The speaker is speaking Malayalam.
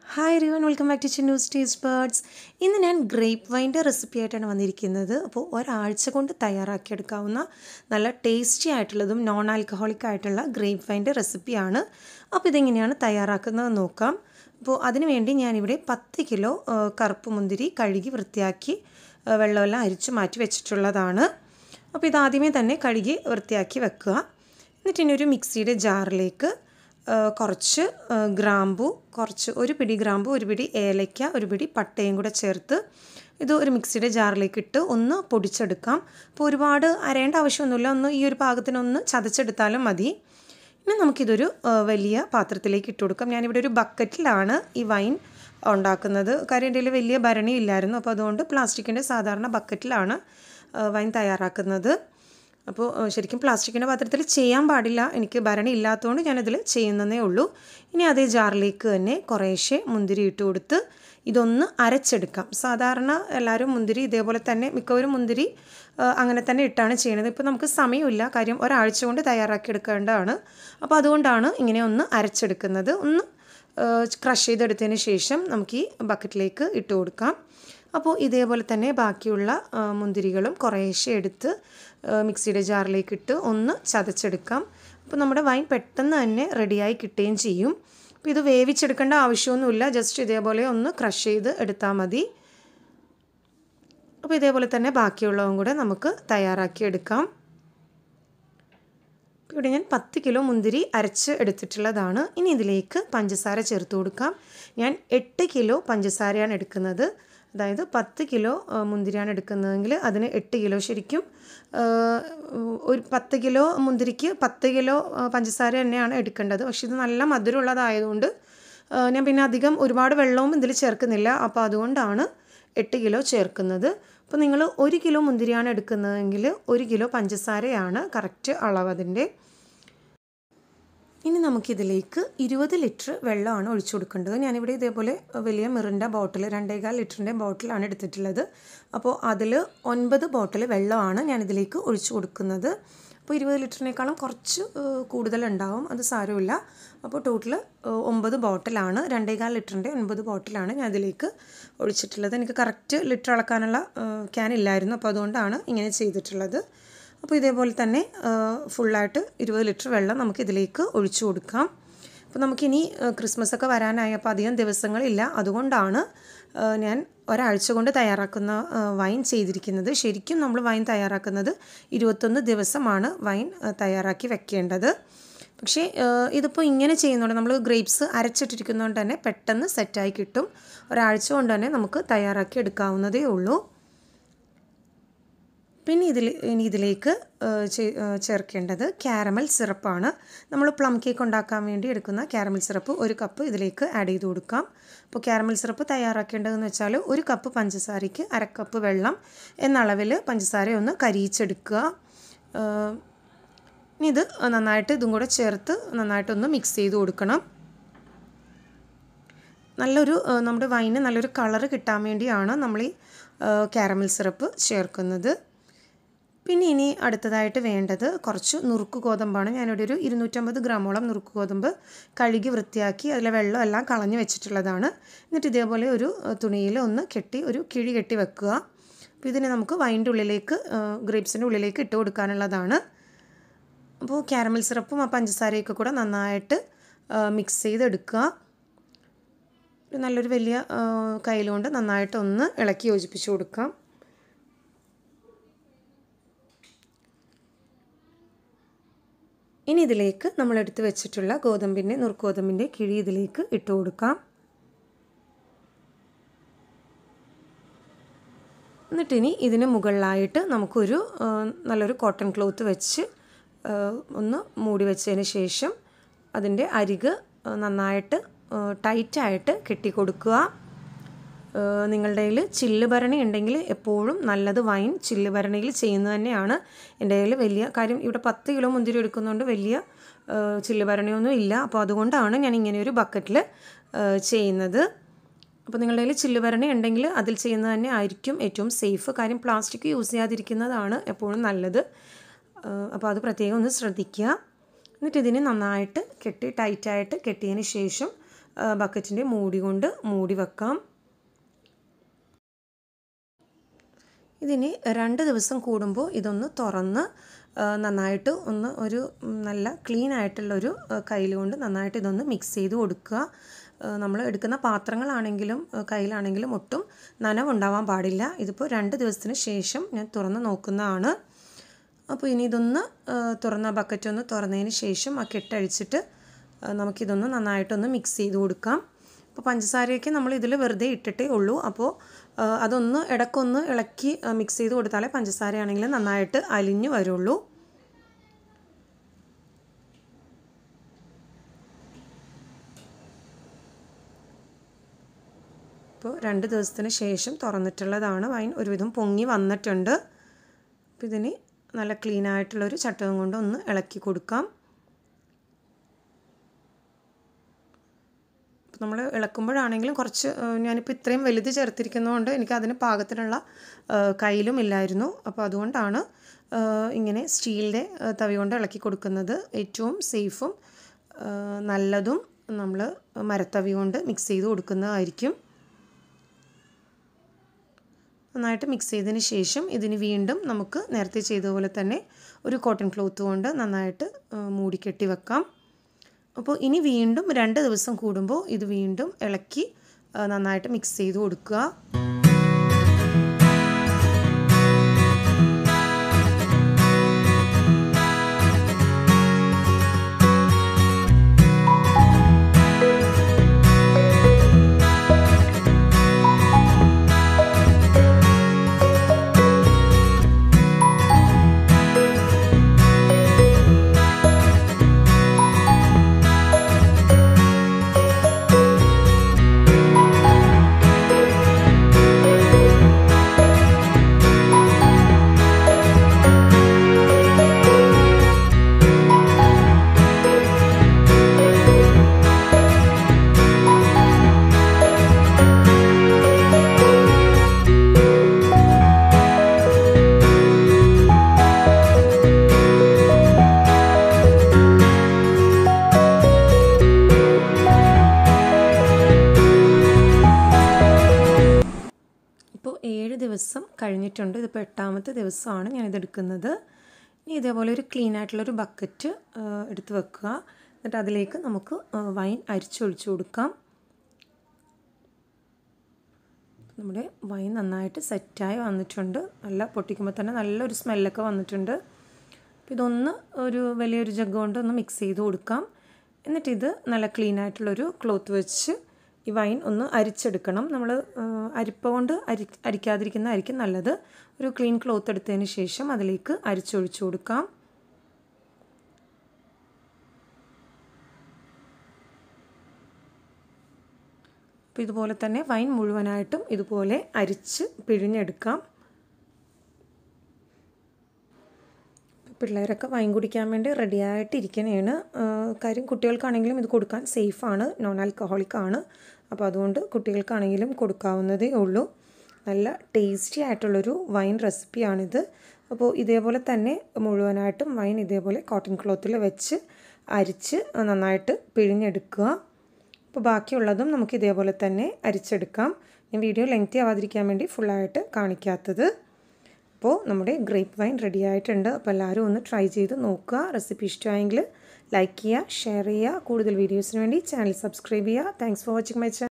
ഹായ് റിവൻ welcome back to Chinnu's taste buds ഇന്ന് ഞാൻ ഗ്രേപ്പ് വൈൻ്റെ റെസിപ്പി ആയിട്ടാണ് വന്നിരിക്കുന്നത് അപ്പോൾ ഒരാഴ്ച കൊണ്ട് തയ്യാറാക്കിയെടുക്കാവുന്ന നല്ല ടേസ്റ്റി ആയിട്ടുള്ളതും നോൺ ആൽക്കഹോളിക് ആയിട്ടുള്ള ഗ്രേപ്പ് വൈൻ്റെ റെസിപ്പിയാണ് അപ്പോൾ ഇതെങ്ങനെയാണ് തയ്യാറാക്കുന്നത് നോക്കാം അപ്പോൾ അതിനുവേണ്ടി ഞാനിവിടെ പത്ത് കിലോ ആ, കറുപ്പ് മുന്തിരി കഴുകി വൃത്തിയാക്കി ആ, വെള്ളമെല്ലാം അരിച്ച് മാറ്റി വെച്ചിട്ടുള്ളതാണ് അപ്പോൾ ഇതാദ്യമേ തന്നെ കഴുകി വൃത്തിയാക്കി വെക്കുക എന്നിട്ട് ഇനി ഒരു മിക്സിയുടെ ജാറിലേക്ക് ആ, കുറച്ച് ആ, ഗ്രാമ്പു കുറച്ച് ഒരു പിടി ഗ്രാമ്പു ഒരു പിടി ഏലയ്ക്ക ഒരു പിടി പട്ടയും കൂടെ ചേർത്ത് ഇത് ഒരു മിക്സിയുടെ ജാറിലേക്ക് ഇട്ട് ഒന്ന് പൊടിച്ചെടുക്കാം അപ്പോൾ ഒരുപാട് അരയേണ്ട ആവശ്യമൊന്നുമില്ല ഒന്ന് ഈ ഒരു പാകത്തിനൊന്ന് ചതച്ചെടുത്താലും മതി ഇനി നമുക്കിതൊരു ആ, വലിയ പാത്രത്തിലേക്ക് ഇട്ട് കൊടുക്കാം ഞാനിവിടെ ഒരു ബക്കറ്റിലാണ് ഈ വൈൻ ഉണ്ടാക്കുന്നത് കാര്യം എൻ്റെ കയ്യിൽ വലിയ ഭരണി ഇല്ലായിരുന്നു അപ്പോൾ അതുകൊണ്ട് പ്ലാസ്റ്റിക്കിൻ്റെ സാധാരണ ബക്കറ്റിലാണ് ആ, വൈൻ തയ്യാറാക്കുന്നത് അപ്പോൾ ഏഹ്, ശരിക്കും പ്ലാസ്റ്റിക്കിൻ്റെ പാത്രത്തിൽ ചെയ്യാൻ പാടില്ല എനിക്ക് ഭരണി ഇല്ലാത്തതുകൊണ്ട് ഞാനതിൽ ചെയ്യുന്നതേ ഉള്ളൂ ഇനി അതേ ജാറിലേക്ക് തന്നെ കുറേശ്ശെ മുന്തിരി ഇട്ട് കൊടുത്ത് ഇതൊന്ന് അരച്ചെടുക്കാം സാധാരണ എല്ലാവരും മുന്തിരി ഇതേപോലെ തന്നെ മിക്കവരും മുന്തിരി ഏഹ്, അങ്ങനെ തന്നെ ഇട്ടാണ് ചെയ്യുന്നത് ഇപ്പോൾ നമുക്ക് സമയമില്ല കാര്യം ഒരാഴ്ച കൊണ്ട് തയ്യാറാക്കിയെടുക്കേണ്ടതാണ് അപ്പോൾ അതുകൊണ്ടാണ് ഇങ്ങനെ ഒന്ന് അരച്ചെടുക്കുന്നത് ഒന്ന് ക്രഷ് ചെയ്തെടുത്തതിന് ശേഷം നമുക്ക് ഈ ബക്കറ്റിലേക്ക് ഇട്ട് കൊടുക്കാം അപ്പോൾ ഇതേപോലെ തന്നെ ബാക്കിയുള്ള ആ, മുന്തിരികളും കുറേശ്ശെ എടുത്ത് ആ, മിക്സിയുടെ ജാറിലേക്ക് ഇട്ട് ഒന്ന് ചതച്ചെടുക്കാം അപ്പോൾ നമ്മുടെ വൈൻ പെട്ടെന്ന് തന്നെ റെഡിയായി കിട്ടുകയും ചെയ്യും അപ്പോൾ ഇത് വേവിച്ചെടുക്കേണ്ട ആവശ്യമൊന്നുമില്ല ജസ്റ്റ് ഇതേപോലെ ഒന്ന് ക്രഷ് ചെയ്ത് എടുത്താൽ മതി അപ്പോൾ ഇതേപോലെ തന്നെ ബാക്കിയുള്ളതും കൂടെ നമുക്ക് തയ്യാറാക്കി എടുക്കാം ഇപ്പോൾ ഇവിടെ ഞാൻ പത്ത് കിലോ മുന്തിരി അരച്ച് എടുത്തിട്ടുള്ളതാണ് ഇനി ഇതിലേക്ക് പഞ്ചസാര ചേർത്ത് കൊടുക്കാം ഞാൻ എട്ട് കിലോ പഞ്ചസാരയാണ് എടുക്കുന്നത് അതായത് പത്ത് കിലോ ആ, മുന്തിരിയാണ് എടുക്കുന്നതെങ്കിൽ അതിന് എട്ട് കിലോ ശരിക്കും ആ, ഒരു പത്ത് കിലോ മുന്തിരിക്ക് പത്ത് കിലോ ആ, പഞ്ചസാര തന്നെയാണ് എടുക്കേണ്ടത് പക്ഷെ ഇത് നല്ല മധുരമുള്ളതായതുകൊണ്ട് ആ, ഞാൻ പിന്നെ അധികം ഒരുപാട് വെള്ളവും ഇതിൽ ചേർക്കുന്നില്ല അപ്പോൾ അതുകൊണ്ടാണ് എട്ട് കിലോ ചേർക്കുന്നത് അപ്പോൾ നിങ്ങൾ ഒരു കിലോ മുന്തിരിയാണ് എടുക്കുന്നതെങ്കിൽ ഒരു കിലോ പഞ്ചസാരയാണ് കറക്റ്റ് അളവ് അതിൻ്റെ ഇനി നമുക്കിതിലേക്ക് ഇരുപത് ലിറ്റർ വെള്ളമാണ് ഒഴിച്ചു കൊടുക്കേണ്ടത് ഞാനിവിടെ ഇതേപോലെ വലിയ മിറിൻ്റെ ബോട്ടിൽ രണ്ടേകാൽ ലിറ്ററിൻ്റെ ബോട്ടിലാണ് എടുത്തിട്ടുള്ളത് അപ്പോൾ അതിൽ ഒൻപത് ബോട്ടിൽ വെള്ളമാണ് ഞാനിതിലേക്ക് ഒഴിച്ചു കൊടുക്കുന്നത് അപ്പോൾ ഇരുപത് ലിറ്ററിനേക്കാളും കുറച്ച് ഏഹ്, കൂടുതലുണ്ടാവും അത് സാരമില്ല അപ്പോൾ ടോട്ടൽ ഒമ്പത് ബോട്ടിലാണ് രണ്ടേകാൽ ലിറ്ററിൻ്റെ ഒൻപത് ബോട്ടിലാണ് ഞാൻ ഇതിലേക്ക് ഒഴിച്ചിട്ടുള്ളത് എനിക്ക് കറക്റ്റ് ലിറ്റർ അളക്കാനുള്ള ഏഹ്, ക്യാൻ ഇല്ലായിരുന്നു അപ്പോൾ അതുകൊണ്ടാണ് ഇങ്ങനെ ചെയ്തിട്ടുള്ളത് അപ്പോൾ ഇതേപോലെ തന്നെ ഫുള്ളായിട്ട് ഇരുപത് ലിറ്റർ വെള്ളം നമുക്ക് ഇതിലേക്ക് ഒഴിച്ചു കൊടുക്കാം അപ്പോൾ നമുക്കിനി ക്രിസ്മസ് ഒക്കെ വരാനായി അപ്പോൾ അധികം ദിവസങ്ങളില്ല അതുകൊണ്ടാണ് ആ, ഞാൻ ഒരാഴ്ച കൊണ്ട് തയ്യാറാക്കുന്ന ആ, വൈൻ ചെയ്തിരിക്കുന്നത് ശരിക്കും നമ്മൾ വൈൻ തയ്യാറാക്കുന്നത് ഇരുപത്തൊന്ന് ദിവസമാണ് വൈൻ ആ, തയ്യാറാക്കി വെക്കേണ്ടത് പക്ഷേ ആ, ഇതിപ്പോൾ ഇങ്ങനെ ചെയ്യുന്നതുകൊണ്ട് നമ്മൾ ഗ്രേപ്സ് അരച്ചിട്ടിരിക്കുന്നതുകൊണ്ട് തന്നെ പെട്ടെന്ന് സെറ്റായി കിട്ടും ഒരാഴ്ച കൊണ്ട് തന്നെ നമുക്ക് തയ്യാറാക്കി എടുക്കാവുന്നതേ ഉള്ളൂ പിന്നെ ഇതിൽ ഇനി ഇതിലേക്ക് ഏഹ്, ചേ- ഏഹ്, ചേർക്കേണ്ടത് ക്യാരമൽ സിറപ്പാണ് നമ്മൾ പ്ലം കേക്ക് ഉണ്ടാക്കാൻ വേണ്ടി എടുക്കുന്ന ക്യാരമൽ സിറപ്പ് ഒരു കപ്പ് ഇതിലേക്ക് ആഡ് ചെയ്ത് കൊടുക്കാം അപ്പോൾ ക്യാരമൽ സിറപ്പ് തയ്യാറാക്കേണ്ടതെന്ന് വെച്ചാൽ ഒരു കപ്പ് പഞ്ചസാരയ്ക്ക് അര കപ്പ് വെള്ളം എന്ന അളവിൽ പഞ്ചസാര ഒന്ന് കരിയിച്ചെടുക്കുക ഏഹ്, ഇനി ഇത് നന്നായിട്ട് ഇതും കൂടെ ചേർത്ത് നന്നായിട്ടൊന്ന് മിക്സ് ചെയ്ത് കൊടുക്കണം നല്ലൊരു ഏഹ്, നമ്മുടെ വൈന് നല്ലൊരു കളറ് കിട്ടാൻ വേണ്ടിയാണ് നമ്മൾ ഈ ക്യാരമൽ സിറപ്പ് ചേർക്കുന്നത് പിന്നെ ഇനി അടുത്തതായിട്ട് വേണ്ടത് കുറച്ച് നുറുക്ക് ഗോതമ്പാണ് ഞാനിവിടെ ഒരു ഇരുന്നൂറ്റമ്പത് ഗ്രാമോളം നുറുക്ക് ഗോതമ്പ് കഴുകി വൃത്തിയാക്കി അതിലെ വെള്ളം എല്ലാം കളഞ്ഞു വെച്ചിട്ടുള്ളതാണ് എന്നിട്ട് ഇതേപോലെ ഒരു തുണിയിൽ ഒന്ന് കെട്ടി ഒരു കിഴി കെട്ടി വെക്കുക അപ്പോൾ ഇതിനെ നമുക്ക് വൈൻ്റെ ഉള്ളിലേക്ക് ഗ്രേപ്സിൻ്റെ ഉള്ളിലേക്ക് ഇട്ട് കൊടുക്കാനുള്ളതാണ് അപ്പോൾ ക്യാരമൽ സിറപ്പും ആ പഞ്ചസാരയൊക്കെ കൂടെ നന്നായിട്ട് മിക്സ് ചെയ്തെടുക്കുക ഒരു നല്ലൊരു വലിയ കയ്യിലുകൊണ്ട് നന്നായിട്ടൊന്ന് ഇളക്കി യോജിപ്പിച്ച് കൊടുക്കാം ഇനി ഇതിലേക്ക് നമ്മൾ എടുത്ത് വെച്ചിട്ടുള്ള ഗോതമ്പിൻ്റെ നുറുക്ക് ഗോതമ്പിൻ്റെ കിഴി ഇതിലേക്ക് ഇട്ട് കൊടുക്കാം എന്നിട്ടിനി ഇതിന് മുകളിലായിട്ട് നമുക്കൊരു ആ, നല്ലൊരു കോട്ടൺ ക്ലോത്ത് വെച്ച് ആ, ഒന്ന് മൂടി വെച്ചതിന് ശേഷം അതിൻ്റെ അരിക് ആ, നന്നായിട്ട് ടൈറ്റായിട്ട് കെട്ടിക്കൊടുക്കുക ആ, നിങ്ങളുടെ കയ്യിൽ ചില്ല് ഭരണി ഉണ്ടെങ്കിൽ എപ്പോഴും നല്ലത് വൈൻ ചില്ല് ഭരണിയിൽ ചെയ്യുന്നത് തന്നെയാണ് എൻ്റെ കയ്യിൽ വലിയ കാര്യം ഇവിടെ പത്ത് കിലോ മുന്തിരി എടുക്കുന്നതുകൊണ്ട് വലിയ ആ, ചില്ല് ഭരണിയൊന്നും ഇല്ല അപ്പോൾ അതുകൊണ്ടാണ് ഞാൻ ഇങ്ങനെ ഒരു ബക്കറ്റിൽ ചെയ്യുന്നത് അപ്പോൾ നിങ്ങളുടെ കയ്യിൽ ചില്ല് ഭരണി ഉണ്ടെങ്കിൽ അതിൽ ചെയ്യുന്നത് തന്നെ ആയിരിക്കും ഏറ്റവും സേഫ് കാര്യം പ്ലാസ്റ്റിക് യൂസ് ചെയ്യാതിരിക്കുന്നതാണ് എപ്പോഴും നല്ലത് ആ, അപ്പോൾ അത് പ്രത്യേകം ഒന്ന് ശ്രദ്ധിക്കുക എന്നിട്ട് ഇതിനെ നന്നായിട്ട് കെട്ടി ടൈറ്റായിട്ട് കെട്ടിയതിന് ശേഷം ബക്കറ്റിൻ്റെ മൂടി കൊണ്ട് മൂടി വെക്കാം ഇതിനി രണ്ട് ദിവസം കൂടുമ്പോൾ ഇതൊന്ന് തുറന്ന് നന്നായിട്ട് ഒന്ന് ഒരു നല്ല ക്ലീൻ ആയിട്ടുള്ളൊരു കയ്യിൽ കൊണ്ട് നന്നായിട്ട് ഇതൊന്ന് മിക്സ് ചെയ്ത് കൊടുക്കുക നമ്മൾ എടുക്കുന്ന പാത്രങ്ങളാണെങ്കിലും കയ്യിലാണെങ്കിലും ഒട്ടും നനവുണ്ടാവാൻ പാടില്ല ഇതിപ്പോൾ രണ്ട് ദിവസത്തിന് ശേഷം ഞാൻ തുറന്ന് നോക്കുന്നതാണ് അപ്പോൾ ഇനി ഇതൊന്ന് തുറന്ന ബക്കറ്റ് ഒന്ന് തുറന്നതിന് ശേഷം ആ കെട്ടഴിച്ചിട്ട് നമുക്കിതൊന്ന് നന്നായിട്ടൊന്ന് മിക്സ് ചെയ്ത് കൊടുക്കാം അപ്പോൾ പഞ്ചസാരയൊക്കെ നമ്മൾ ഇതിൽ വെറുതെ ഇട്ടിട്ടേ ഉള്ളൂ അപ്പോൾ അതൊന്ന് ഇടയ്ക്കൊന്ന് ഇളക്കി മിക്സ് ചെയ്ത് കൊടുത്താലേ പഞ്ചസാരയാണെങ്കിൽ നന്നായിട്ട് അലിഞ്ഞു വരുള്ളൂ ഇപ്പോൾ രണ്ട് ദിവസത്തിന് ശേഷം തുറന്നിട്ടുള്ളതാണ് വൈൻ ഒരുവിധം പൊങ്ങി വന്നിട്ടുണ്ട് അപ്പോൾ ഇതിന് നല്ല ക്ലീൻ ആയിട്ടുള്ളൊരു ചട്ടകം കൊണ്ട് ഒന്ന് ഇളക്കി കൊടുക്കാം നമ്മൾ ഇളക്കുമ്പോഴാണെങ്കിലും കുറച്ച് ഞാനിപ്പോൾ ഇത്രയും വലുത് ചേർത്തിരിക്കുന്നതുകൊണ്ട് എനിക്ക് അതിന് പാകത്തിനുള്ള കയ്യിലും ഇല്ലായിരുന്നു അപ്പോൾ അതുകൊണ്ടാണ് ഇങ്ങനെ സ്റ്റീലിൻ്റെ തവി കൊണ്ട് ഇളക്കി കൊടുക്കുന്നത് ഏറ്റവും സേഫും നല്ലതും നമ്മൾ മരത്തവി കൊണ്ട് മിക്സ് ചെയ്ത് കൊടുക്കുന്നതായിരിക്കും നന്നായിട്ട് മിക്സ് ചെയ്തതിന് ശേഷം ഇതിന് വീണ്ടും നമുക്ക് നേരത്തെ ചെയ്ത പോലെ തന്നെ ഒരു കോട്ടൺ ക്ലോത്ത് കൊണ്ട് നന്നായിട്ട് മൂടിക്കെട്ടി വെക്കാം അപ്പോൾ ഇനി വീണ്ടും രണ്ട് ദിവസം കൂടുമ്പോൾ ഇത് വീണ്ടും ഇളക്കി നന്നായിട്ട് മിക്സ് ചെയ്ത് കൊടുക്കുക ഇപ്പോൾ ഏഴ് ദിവസം കഴിഞ്ഞിട്ടുണ്ട് ഇതിപ്പോൾ എട്ടാമത്തെ ദിവസമാണ് ഞാനിത് എടുക്കുന്നത് ഇനി ഇതേപോലെ ഒരു ക്ലീൻ ആയിട്ടുള്ളൊരു ബക്കറ്റ് എടുത്ത് വെക്കുക എന്നിട്ട് അതിലേക്ക് നമുക്ക് വൈൻ അരിച്ചൊഴിച്ചു കൊടുക്കാം നമ്മുടെ വൈൻ നന്നായിട്ട് സെറ്റായി വന്നിട്ടുണ്ട് നല്ല പൊട്ടിക്കുമ്പോൾ തന്നെ നല്ലൊരു സ്മെല്ലൊക്കെ വന്നിട്ടുണ്ട് അപ്പോൾ ഇതൊന്ന് ഒരു വലിയൊരു ജഗ് കൊണ്ട് ഒന്ന് മിക്സ് ചെയ്ത് കൊടുക്കാം എന്നിട്ട് ഇത് നല്ല ക്ലീൻ ആയിട്ടുള്ളൊരു ക്ലോത്ത് വെച്ച് ഈ വൈൻ ഒന്ന് അരിച്ചെടുക്കണം നമ്മൾ അരിപ്പ കൊണ്ട് അരി അരിക്കാതിരിക്കുന്നതായിരിക്കും നല്ലത് ഒരു ക്ലീൻ ക്ലോത്ത് എടുത്തതിന് ശേഷം അതിലേക്ക് അരിച്ചൊഴിച്ചു കൊടുക്കാം അപ്പോൾ ഇതുപോലെ തന്നെ വൈൻ മുഴുവനായിട്ടും ഇതുപോലെ അരിച്ച് പിഴിഞ്ഞെടുക്കാം പിള്ളേരൊക്കെ വൈൻ കുടിക്കാൻ വേണ്ടി റെഡിയായിട്ട് ഇരിക്കണേണ് കാര്യം കുട്ടികൾക്കാണെങ്കിലും ഇത് കൊടുക്കാൻ സേഫാണ് നോൺ ആൽക്കഹോളിക് ആണ് അപ്പോൾ അതുകൊണ്ട് കുട്ടികൾക്കാണെങ്കിലും കൊടുക്കാവുന്നതേ ഉള്ളൂ നല്ല ടേസ്റ്റി ആയിട്ടുള്ളൊരു വൈൻ റെസിപ്പിയാണിത് അപ്പോൾ ഇതേപോലെ തന്നെ മുഴുവനായിട്ടും വൈൻ ഇതേപോലെ കോട്ടൺ ക്ലോത്തിൽ വെച്ച് അരിച്ച് നന്നായിട്ട് പിഴിഞ്ഞെടുക്കുക അപ്പോൾ ബാക്കിയുള്ളതും നമുക്ക് ഇതേപോലെ തന്നെ അരിച്ചെടുക്കാം ഞാൻ വീഡിയോ ലെങ്തി ആവാതിരിക്കാൻ വേണ്ടി ഫുള്ളായിട്ട് കാണിക്കാത്തത് അപ്പോൾ നമ്മുടെ ഗ്രേപ്പ് വൈൻ റെഡി ആയിട്ടുണ്ട് അപ്പോൾ എല്ലാവരും ഒന്ന് ട്രൈ ചെയ്ത് നോക്കുക റെസിപ്പി ഇഷ്ടമായെങ്കിൽ ലൈക്ക് ചെയ്യുക ഷെയർ ചെയ്യുക കൂടുതൽ വീഡിയോസിന് വേണ്ടി ചാനൽ സബ്സ്ക്രൈബ് ചെയ്യുക thanks for watching my channel